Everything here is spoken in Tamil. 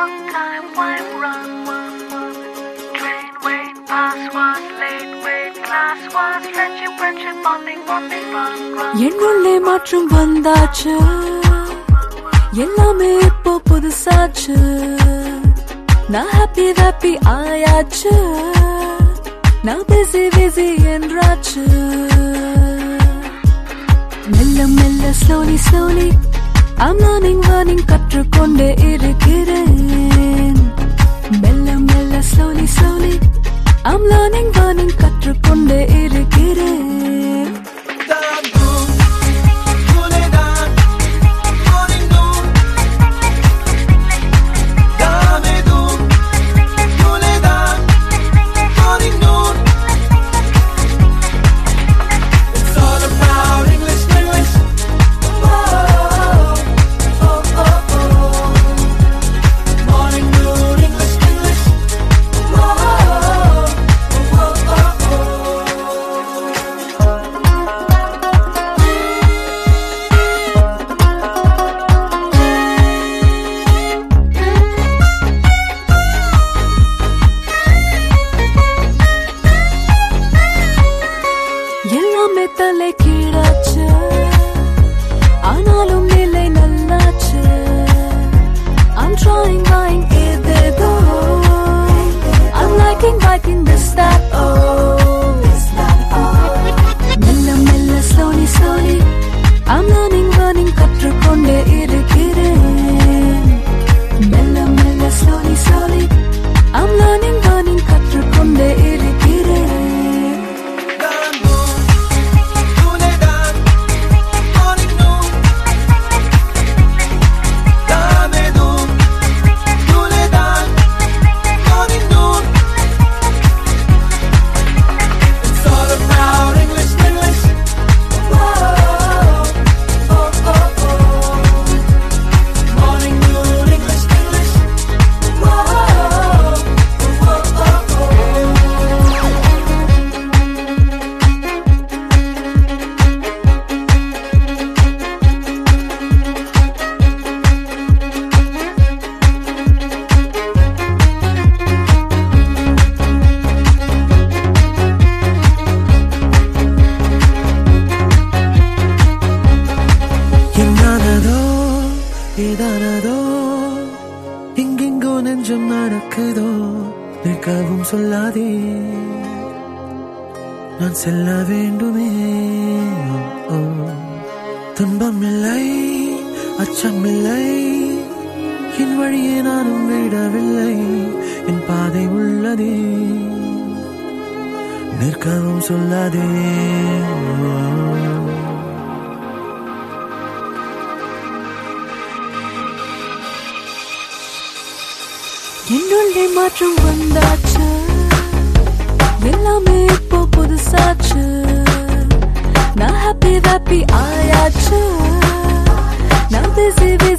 long time, wine run, one, one. Train, wait, pass was late, wait, class was friendship, friendship, bonding, bonding, run, run. என்னுள்ளே மாற்றம் வந்தாச்சு எல்லாமே இப்போ புதுசாச்சு நான் ஹாப்பி ஹாப்பி ஆயாச்சு நான் பிஸி பிஸி என்றாச்சு மெல்ல மெல்ல slowly slowly I'm learning learning கற்றுக்கொண்டே இருக்கிறேன் மெல்ல மெல்ல slowly slowly I'm learning learning கற்றுக்கொண்டே இருக்கிறேன் எல்லாமே தலை கீழாச்சு ஆனாலும் நிலை நல்லாச்சு I'm trying, trying ஏதேதோ I'm liking, liking this, that, oh மெல்ல மெல்ல slowly, slowly I'm learning, learning கற்றுக்கொண்டே இருக்கிறேன் மெல்ல மெல்ல slowly, slowly I'm learning, learning கற்றுக்கொண்டே இருக்கிறேன் என்னானதோ ஏதானதோ எங்கெங்கோ நெஞ்சம் நடக்குதோ நிற்கவும் சொல்லாதே நான் செல்ல வேண்டுமே ஓ, ஓ. துன்பமில்லை அச்சமில்லை என் வழியே நானும் விடவில்லை என் பாதை உள்ளதே நிற்கவும் சொல்லாதே ஓ. என்னுள்ளே மாற்றம் வந்தாச்சு எல்லாமே இப்போ புதுசாச்சு நான் ஹாப்பி ஹாப்பி ஆயாச்சு நான் பிஸி